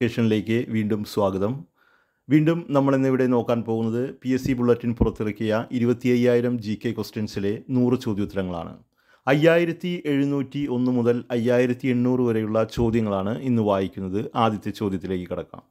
സ്റ്റേഷനിലേക്ക് വീണ്ടും സ്വാഗതം വീണ്ടും നമ്മളിന്നിവിടെ നോക്കാൻ പോകുന്നത് പി എസ് സി ബുള്ളറ്റിൻ പുറത്തിറക്കിയ ഇരുപത്തി അയ്യായിരം ജി കെ ക്വസ്റ്റ്യൻസിലെ നൂറ് ചോദ്യോത്തരങ്ങളാണ് അയ്യായിരത്തി എഴുന്നൂറ്റി ഒന്ന് മുതൽ അയ്യായിരത്തി എണ്ണൂറ് വരെയുള്ള ചോദ്യങ്ങളാണ് ഇന്ന് വായിക്കുന്നത് ആദ്യത്തെ ചോദ്യത്തിലേക്ക് കടക്കാം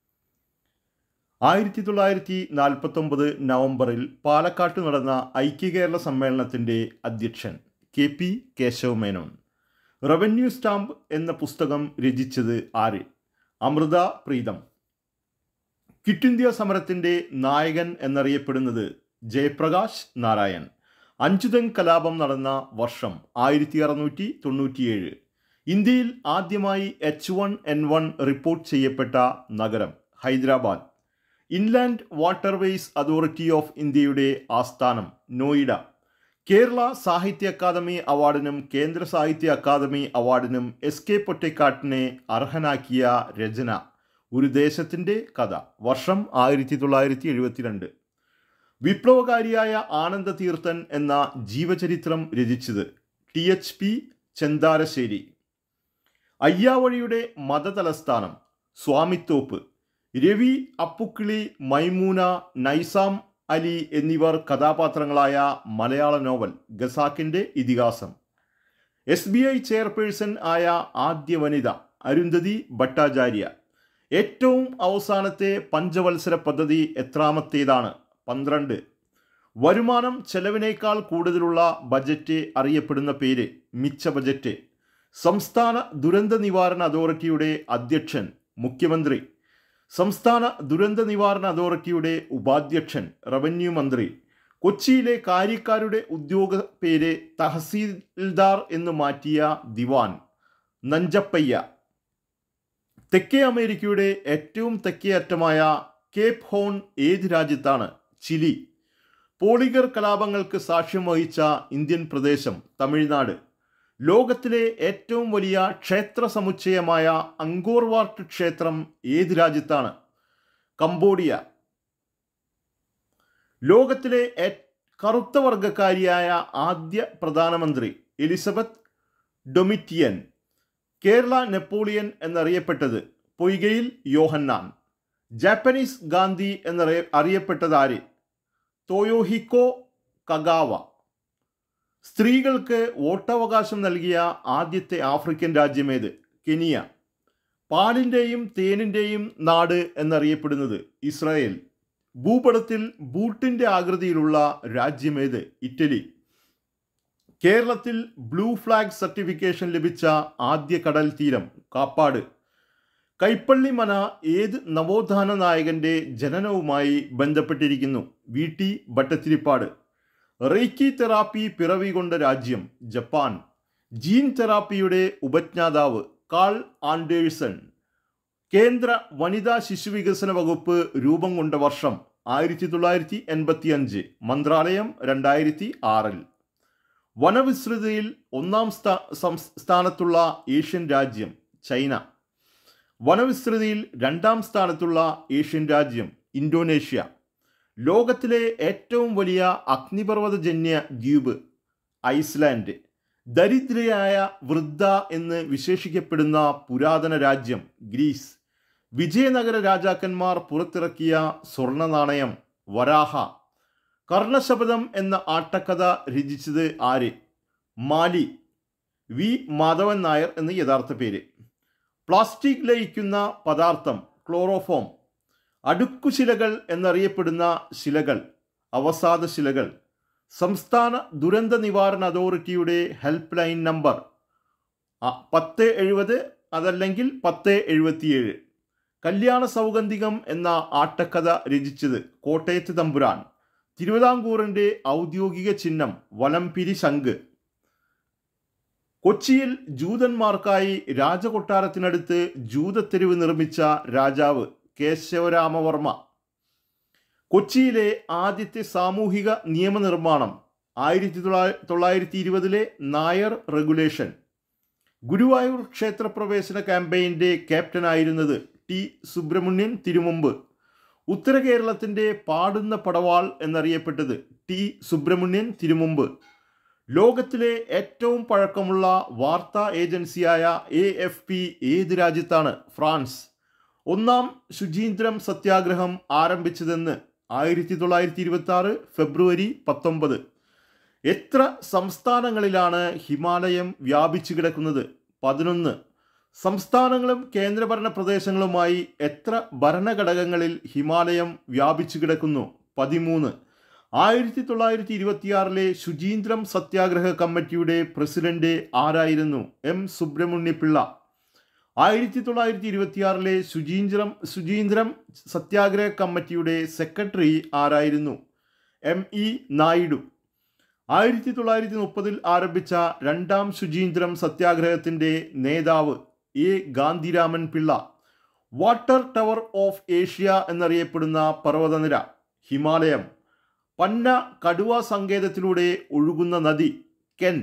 ആയിരത്തി തൊള്ളായിരത്തി നാൽപ്പത്തൊമ്പത് നവംബറിൽ പാലക്കാട്ട് നടന്ന ഐക്യകേരള സമ്മേളനത്തിൻ്റെ അധ്യക്ഷൻ K P Keshav Menon revenue stamp എന്ന പുസ്തകം രചിച്ചത് ആര് അമൃത പ്രീതം ക്വിറ്റ് ഇന്ത്യ സമരത്തിൻ്റെ നായകൻ എന്നറിയപ്പെടുന്നത് ജയപ്രകാശ് നാരായൺ അഞ്ചുതൻ കലാപം നടന്ന വർഷം ആയിരത്തി അറുന്നൂറ്റി തൊണ്ണൂറ്റിയേഴ് ഇന്ത്യയിൽ ആദ്യമായി H one N one report ചെയ്യപ്പെട്ട നഗരം Hyderabad inland waterways authority of ഇന്ത്യയുടെ ആസ്ഥാനം നോയിഡ കേരള സാഹിത്യ അക്കാദമി അവാർഡിനും കേന്ദ്ര സാഹിത്യ അക്കാദമി അവാർഡിനും എസ് കെ പൊറ്റക്കാട്ടിനെ അർഹനാക്കിയ രചന ഒരു ദേശത്തിൻ്റെ കഥ വർഷം ആയിരത്തി തൊള്ളായിരത്തി എഴുപത്തിരണ്ട് വിപ്ലവകാരിയായ ആനന്ദ തീർത്ഥൻ എന്ന ജീവചരിത്രം രചിച്ചത് ടി എച്ച് പി ചെന്താരശ്ശേരി അയ്യാവഴിയുടെ മതതലസ്ഥാനം സ്വാമിത്തോപ്പ് രവി അപ്പുക്കിളി മൈമൂന നൈസാം അലി എന്നിവർ കഥാപാത്രങ്ങളായ മലയാള നോവൽ ഗസാക്കിൻ്റെ ഇതിഹാസം എസ് ബി ഐ ചെയർപേഴ്സൺ ആയ ആദ്യ വനിത അരുന്ധതി ഭട്ടാചാര്യ ഏറ്റവും അവസാനത്തെ പഞ്ചവത്സര പദ്ധതി എത്രാമത്തേതാണ് പന്ത്രണ്ട് വരുമാനം ചെലവിനേക്കാൾ കൂടുതലുള്ള ബജറ്റ് അറിയപ്പെടുന്ന പേര് മിച്ച ബജറ്റ് സംസ്ഥാന ദുരന്ത നിവാരണ അതോറിറ്റിയുടെ അധ്യക്ഷൻ മുഖ്യമന്ത്രി സംസ്ഥാന ദുരന്ത നിവാരണ അതോറിറ്റിയുടെ ഉപാധ്യക്ഷൻ റവന്യൂ മന്ത്രി കൊച്ചിയിലെ കാര്യക്കാരുടെ ഉദ്യോഗ പേര് തഹസീൽദാർ എന്ന് മാറ്റിയ ദിവാൻ നഞ്ചപ്പയ്യ തെക്കേ അമേരിക്കയുടെ ഏറ്റവും തെക്കേ അറ്റമായ കേപ്പ് ഹോൺ ഏത് രാജ്യത്താണ് ചിലി പോളിഗർ കലാപങ്ങൾക്ക് സാക്ഷ്യം വഹിച്ച ഇന്ത്യൻ പ്രദേശം തമിഴ്നാട് ലോകത്തിലെ ഏറ്റവും വലിയ ക്ഷേത്ര സമുച്ചയമായ അങ്കോർവാർട്ട് ക്ഷേത്രം ഏത് രാജ്യത്താണ് കംബോഡിയ ലോകത്തിലെ കറുത്ത വർഗക്കാരിയായ ആദ്യ പ്രധാനമന്ത്രി എലിസബത്ത് ഡൊമിറ്റിയൻ കേരള നെപ്പോളിയൻ എന്നറിയപ്പെട്ടത് പൊയ്കയിൽ യോഹന്നാൻ ജാപ്പനീസ് ഗാന്ധി എന്നറിയ അറിയപ്പെട്ടത് ആര് തോയോഹിക്കോ കഗാവ സ്ത്രീകൾക്ക് വോട്ടവകാശം നൽകിയ ആദ്യത്തെ ആഫ്രിക്കൻ രാജ്യമേത് കെനിയ പാലിൻ്റെയും തേനിൻ്റെയും നാട് എന്നറിയപ്പെടുന്നത് ഇസ്രായേൽ ഭൂപടത്തിൽ ബൂട്ടിൻ്റെ ആകൃതിയിലുള്ള രാജ്യമേത് ഇറ്റലി കേരളത്തിൽ ബ്ലൂ ഫ്ലാഗ് സർട്ടിഫിക്കേഷൻ ലഭിച്ച ആദ്യ കടൽ തീരം കാപ്പാട് കൈപ്പള്ളി മന ഏത് നവോത്ഥാന നായകന്റെ ജനനവുമായി ബന്ധപ്പെട്ടിരിക്കുന്നു V T Bhattathiripad reiki therapy പിറവി കൊണ്ട രാജ്യം ജപ്പാൻ ജീൻ തെറാപ്പിയുടെ ഉപജ്ഞാതാവ് കാൾ ആൻഡേഴ്സൺ കേന്ദ്ര വനിതാ ശിശുവികസന വകുപ്പ് രൂപം കൊണ്ട വർഷം ആയിരത്തി തൊള്ളായിരത്തി എൺപത്തി അഞ്ച് മന്ത്രാലയം രണ്ടായിരത്തി ആറിൽ വനവിസ്തൃതിയിൽ ഒന്നാം സ്ഥാനത്തുള്ള ഏഷ്യൻ രാജ്യം ചൈന വനവിസ്തൃതിയിൽ രണ്ടാം സ്ഥാനത്തുള്ള ഏഷ്യൻ രാജ്യം ഇന്തോനേഷ്യ ലോകത്തിലെ ഏറ്റവും വലിയ അഗ്നിപർവ്വതജന്യ ദ്വീപ് ഐസ്ലാൻഡ് ദരിദ്രയായ വൃദ്ധ എന്ന് വിശേഷിക്കപ്പെടുന്ന പുരാതന രാജ്യം ഗ്രീസ് വിജയനഗര രാജാക്കന്മാർ പുറത്തിറക്കിയ സ്വർണ്ണ നാണയം വരാഹ കർണശപഥം എന്ന ആട്ടക്കഥ രചിച്ചത് ആര് മാലി വി മാധവൻ നായർ എന്ന് യഥാർത്ഥ പേര് പ്ലാസ്റ്റിക് ലയിക്കുന്ന പദാർത്ഥം ക്ലോറോഫോം അടുക്കുശിലകൾ എന്നറിയപ്പെടുന്ന ശിലകൾ അവസാദ ശിലകൾ സംസ്ഥാന ദുരന്ത നിവാരണ അതോറിറ്റിയുടെ ഹെൽപ്പ് ലൈൻ നമ്പർ പത്ത് എഴുപത് അതല്ലെങ്കിൽ പത്ത് എഴുപത്തിയേഴ് കല്യാണ സൗഗന്ധികം എന്ന ആട്ടക്കഥ രചിച്ചത് കോട്ടയത്ത് തമ്പുരാൻ തിരുവിതാംകൂറിൻ്റെ ഔദ്യോഗിക ചിഹ്നം വലംപിരി ശംഖ് കൊച്ചിയിൽ ജൂതന്മാർക്കായി രാജകൊട്ടാരത്തിനടുത്ത് ജൂതത്തെരുവ് നിർമ്മിച്ച രാജാവ് കേശവരാമവർമ്മ കൊച്ചിയിലെ ആദ്യത്തെ സാമൂഹിക നിയമനിർമ്മാണം ആയിരത്തി തൊള്ളായിരത്തി ഇരുപതിലെ നായർ റെഗുലേഷൻ ഗുരുവായൂർ ക്ഷേത്രപ്രവേശന ക്യാമ്പയിൻ്റെ ക്യാപ്റ്റനായിരുന്നത് ടി സുബ്രഹ്മണ്യൻ തിരുമുമ്പ് ഉത്തര കേരളത്തിൻ്റെ പാടുന്ന പടവാൾ എന്നറിയപ്പെട്ടത് ടി സുബ്രഹ്മണ്യൻ തിരുമുമ്പ് ലോകത്തിലെ ഏറ്റവും പഴക്കമുള്ള വാർത്താ ഏജൻസിയായ എ എഫ് പി ഏത് രാജ്യത്താണ് ഫ്രാൻസ് ഒന്നാം ശുചീന്ദ്രം സത്യാഗ്രഹം ആരംഭിച്ചതെന്ന് ആയിരത്തി തൊള്ളായിരത്തി ഇരുപത്തി ആറ് ഫെബ്രുവരി പത്തൊമ്പത് എത്ര സംസ്ഥാനങ്ങളിലാണ് ഹിമാലയം വ്യാപിച്ചു കിടക്കുന്നത് പതിനൊന്ന് സംസ്ഥാനങ്ങളും കേന്ദ്രഭരണ പ്രദേശങ്ങളുമായി എത്ര ഭരണഘടകങ്ങളിൽ ഹിമാലയം വ്യാപിച്ചു കിടക്കുന്നു പതിമൂന്ന് ആയിരത്തി തൊള്ളായിരത്തി ഇരുപത്തിയാറിലെ ശുചീന്ദ്രം സത്യാഗ്രഹ കമ്മിറ്റിയുടെ പ്രസിഡന്റ് ആരായിരുന്നു എം സുബ്രഹ്മണ്യപിള്ള ആയിരത്തി തൊള്ളായിരത്തി ഇരുപത്തിയാറിലെ ശുചീന്ദ്രം ശുചീന്ദ്രം സത്യാഗ്രഹ കമ്മിറ്റിയുടെ സെക്രട്ടറി ആരായിരുന്നു എം ഇ നായിഡു ആയിരത്തി തൊള്ളായിരത്തി മുപ്പതിൽ ആരംഭിച്ച രണ്ടാം ശുചീന്ദ്രം സത്യാഗ്രഹത്തിൻ്റെ നേതാവ് A Gandhiraman Pillai water tower of Asia എന്നറിയപ്പെടുന്ന പർവ്വതനിര ഹിമാലയം പന്ന കടുവ സങ്കേതത്തിലൂടെ ഒഴുകുന്ന നദി കെൻ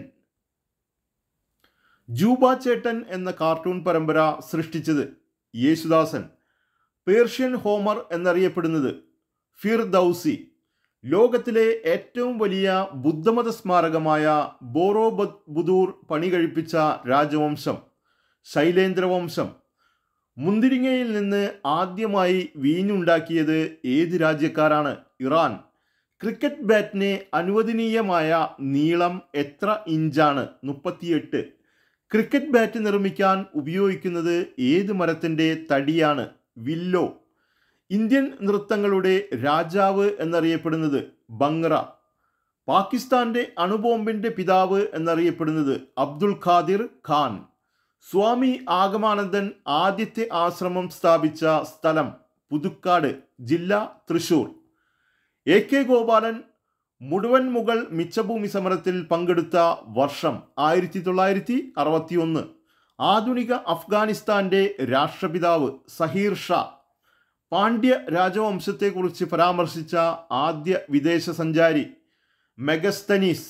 ജൂബ ചേട്ടൻ എന്ന കാർട്ടൂൺ പരമ്പര സൃഷ്ടിച്ചത് യേശുദാസൻ പേർഷ്യൻ ഹോമർ എന്നറിയപ്പെടുന്നത് ഫിർ ദൗസി ലോകത്തിലെ ഏറ്റവും വലിയ ബുദ്ധമത സ്മാരകമായ ബോറോ ബുദൂർ പണി കഴിപ്പിച്ച രാജവംശം ശൈലേന്ദ്രവംശം മുന്തിരിങ്ങയിൽ നിന്ന് ആദ്യമായി വീഞ്ഞുണ്ടാക്കിയത് ഏത് രാജ്യക്കാരാണ് ഇറാൻ ക്രിക്കറ്റ് ബാറ്റിന് അനുവദനീയമായ നീളം എത്ര ഇഞ്ചാണ് മുപ്പത്തിയെട്ട് ക്രിക്കറ്റ് ബാറ്റ് നിർമ്മിക്കാൻ ഉപയോഗിക്കുന്നത് ഏത് മരത്തിൻ്റെ തടിയാണ് വില്ലോ ഇന്ത്യൻ നൃത്തങ്ങളുടെ രാജാവ് എന്നറിയപ്പെടുന്നത് ബംഗ്ര പാകിസ്ഥാന്റെ അണുബോംബിന്റെ പിതാവ് എന്നറിയപ്പെടുന്നത് അബ്ദുൽ ഖാദിർ ഖാൻ സ്വാമി ആഗമാനന്ദൻ ആദ്യത്തെ ആശ്രമം സ്ഥാപിച്ച സ്ഥലം പുതുക്കാട് ജില്ല തൃശൂർ എ കെ ഗോപാലൻ മുഴുവൻ മുഗൾ മിച്ചഭൂമി സമരത്തിൽ പങ്കെടുത്ത വർഷം ആയിരത്തി തൊള്ളായിരത്തി അറുപത്തി ഒന്ന് ആധുനിക അഫ്ഗാനിസ്ഥാന്റെ രാഷ്ട്രപിതാവ് സഹീർ ഷാ പാണ്ഡ്യ രാജവംശത്തെക്കുറിച്ച് പരാമർശിച്ച ആദ്യ വിദേശ സഞ്ചാരി മെഗസ്തനീസ്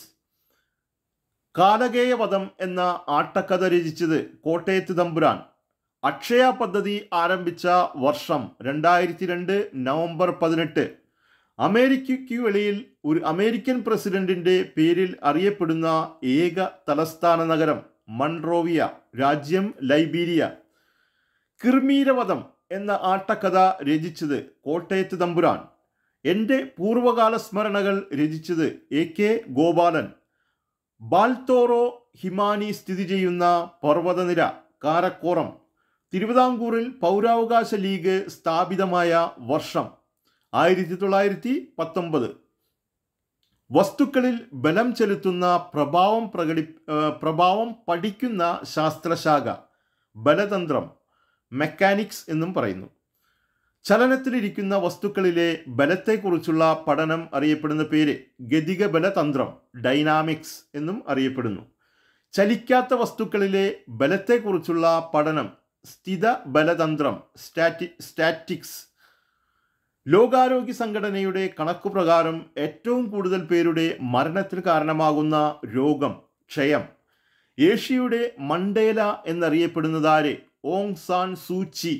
കാലകേയവധം എന്ന ആട്ടക്കഥ രചിച്ചത് കോട്ടയത്ത് തമ്പുരാൻ അക്ഷയ പദ്ധതി ആരംഭിച്ച വർഷം രണ്ടായിരത്തി രണ്ട് നവംബർ പതിനെട്ട് അമേരിക്കയ്ക്ക് വെളിയിൽ ഒരു അമേരിക്കൻ പ്രസിഡന്റിന്റെ പേരിൽ അറിയപ്പെടുന്ന ഏക തലസ്ഥാന നഗരം മൺറോവിയ രാജ്യം ലൈബീരിയ കിർമീരവധം എന്ന ആട്ടക്കഥ രചിച്ചത് കോട്ടയത്ത് തമ്പുരാൻ എൻ്റെ പൂർവകാല സ്മരണകൾ രചിച്ചത് എ കെ ഗോപാലൻ ബാൽത്തോറോ ഹിമാനി സ്ഥിതി ചെയ്യുന്ന പർവ്വതനിര കാരക്കോറം തിരുവിതാംകൂറിൽ പൗരാവകാശ ലീഗ് സ്ഥാപിതമായ വർഷം ആയിരത്തി തൊള്ളായിരത്തി പത്തൊമ്പത് വസ്തുക്കളിൽ ബലം ചെലുത്തുന്ന പ്രഭാവം പ്രകടി പ്രഭാവം പഠിക്കുന്ന ശാസ്ത്രശാഖ ബലതന്ത്രം മെക്കാനിക്സ് എന്നും പറയുന്നു ചലനത്തിലിരിക്കുന്ന വസ്തുക്കളിലെ ബലത്തെക്കുറിച്ചുള്ള പഠനം അറിയപ്പെടുന്ന പേര് ഗതിക ബലതന്ത്രം ഡൈനാമിക്സ് എന്നും അറിയപ്പെടുന്നു ചലിക്കാത്ത വസ്തുക്കളിലെ ബലത്തെക്കുറിച്ചുള്ള പഠനം സ്ഥിത ബലതന്ത്രം സ്റ്റാറ്റി സ്റ്റാറ്റിക്സ് ലോകാരോഗ്യ സംഘടനയുടെ കണക്കുപ്രകാരം ഏറ്റവും കൂടുതൽ പേരുടെ മരണത്തിന് കാരണമാകുന്ന രോഗം ക്ഷയം ഏഷ്യയുടെ മണ്ടേല എന്നറിയപ്പെടുന്നതാരെ ഓങ് സാൻ സൂച്ചി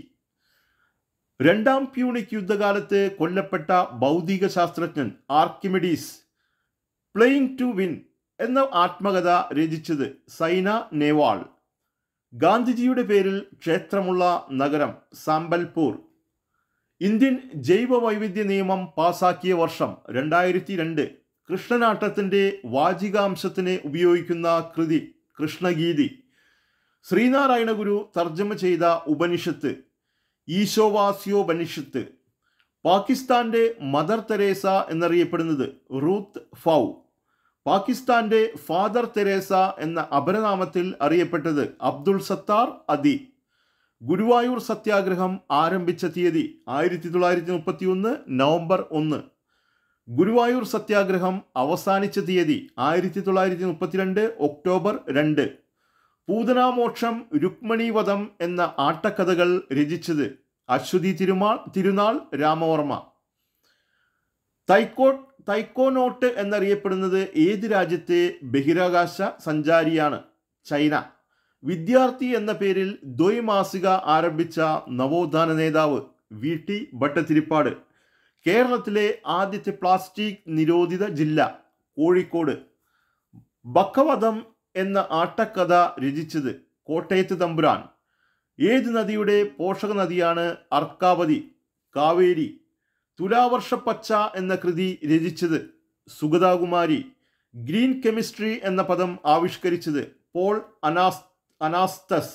രണ്ടാം പ്യൂണിക് യുദ്ധകാലത്ത് കൊല്ലപ്പെട്ട ഭൗതിക ശാസ്ത്രജ്ഞൻ ആർക്കിമിഡീസ് പ്ലേയിങ് ടു വിൻ എന്ന ആത്മകഥ രചിച്ചത് സൈന നേവാൾ ഗാന്ധിജിയുടെ പേരിൽ ക്ഷേത്രമുള്ള നഗരം സാമ്പൽപൂർ ഇന്ത്യൻ ജൈവ വൈവിധ്യ നിയമം പാസാക്കിയ വർഷം രണ്ടായിരത്തി രണ്ട് കൃഷ്ണനാട്ടത്തിൻ്റെ വാചികാംശത്തിന് ഉപയോഗിക്കുന്ന കൃതി കൃഷ്ണഗീതി ശ്രീനാരായണ ഗുരു തർജ്ജമ ചെയ്ത ഉപനിഷത്ത് ഈശോവാസ്യോപനിഷത്ത് പാകിസ്ഥാന്റെ മദർ തെരേസ എന്നറിയപ്പെടുന്നത് റൂത്ത് ഫൗ പാകിസ്ഥാന്റെ ഫാദർ തെരേസ എന്ന അപരനാമത്തിൽ അറിയപ്പെട്ടത് അബ്ദുൾ സത്താർ അദി ഗുരുവായൂർ സത്യാഗ്രഹം ആരംഭിച്ച തീയതി ആയിരത്തി തൊള്ളായിരത്തി മുപ്പത്തി ഒന്ന് നവംബർ ഒന്ന് ഗുരുവായൂർ സത്യാഗ്രഹം അവസാനിച്ച തീയതി ആയിരത്തി തൊള്ളായിരത്തി മുപ്പത്തിരണ്ട് ഒക്ടോബർ രണ്ട് പൂതനാമോക്ഷം രുക്മണീവധം എന്ന ആട്ടക്കഥകൾ രചിച്ചത് അശ്വതി തിരുമാൾ തിരുനാൾ രാമവർമ്മ തൈക്കോ തൈക്കോനോട്ട് എന്നറിയപ്പെടുന്നത് ഏത് രാജ്യത്തെ ബഹിരാകാശ സഞ്ചാരിയാണ് ചൈന വിദ്യാർത്ഥി എന്ന പേരിൽ ദ്വൈമാസിക ആരംഭിച്ച നവോത്ഥാന നേതാവ് വി ടി ഭട്ടതിരിപ്പാട് കേരളത്തിലെ ആദ്യത്തെ പ്ലാസ്റ്റിക് നിരോധിത ജില്ല കോഴിക്കോട് ബക്കവധം എന്ന ആട്ടക്കഥ രചിച്ചത് കോട്ടയത്ത് തമ്പുരാൻ ഏത് നദിയുടെ പോഷക നദിയാണ് അർക്കാവതി കാവേരി തുലാവർഷപ്പച്ച എന്ന കൃതി രചിച്ചത് സുഗതാകുമാരി ഗ്രീൻ കെമിസ്ട്രി എന്ന പദം ആവിഷ്കരിച്ചത് പോൾ അനാസ് അനാസ്തസ്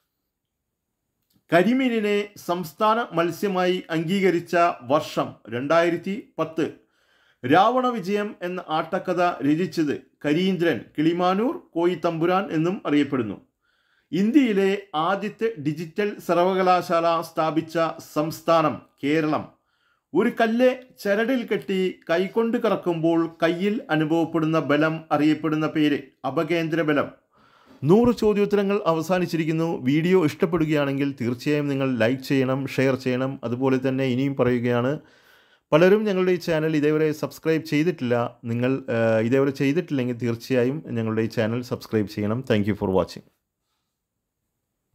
കരിമീനിനെ സംസ്ഥാന മത്സ്യമായി അംഗീകരിച്ച വർഷം രണ്ടായിരത്തി പത്ത് രാവണ വിജയം എന്ന ആട്ടക്കഥ രചിച്ചത് കരീന്ദ്രൻ കിളിമാനൂർ കോയി തമ്പുരാൻ എന്നും അറിയപ്പെടുന്നു ഇന്ത്യയിലെ ആദ്യത്തെ ഡിജിറ്റൽ സർവകലാശാല സ്ഥാപിച്ച സംസ്ഥാനം കേരളം ഒരു കല്ല് ചരടിൽ കെട്ടി കൈകൊണ്ട് കറക്കുമ്പോൾ കയ്യിൽ അനുഭവപ്പെടുന്ന ബലം അറിയപ്പെടുന്ന പേര് അപകേന്ദ്ര ബലം നൂറ് ചോദ്യോത്തരങ്ങൾ അവസാനിച്ചിരിക്കുന്നു വീഡിയോ ഇഷ്ടപ്പെടുകയാണെങ്കിൽ തീർച്ചയായും നിങ്ങൾ ലൈക്ക് ചെയ്യണം ഷെയർ ചെയ്യണം അതുപോലെ തന്നെ ഇനിയും പറയുകയാണ് പലരും ഞങ്ങളുടെ ഈ ചാനൽ ഇതേവരെ സബ്സ്ക്രൈബ് ചെയ്തിട്ടില്ല നിങ്ങൾ ആ, ഇതേവരെ ചെയ്തിട്ടില്ലെങ്കിൽ തീർച്ചയായും ഞങ്ങളുടെ ഈ ചാനൽ സബ്സ്ക്രൈബ് ചെയ്യണം താങ്ക് ഫോർ വാച്ചിങ്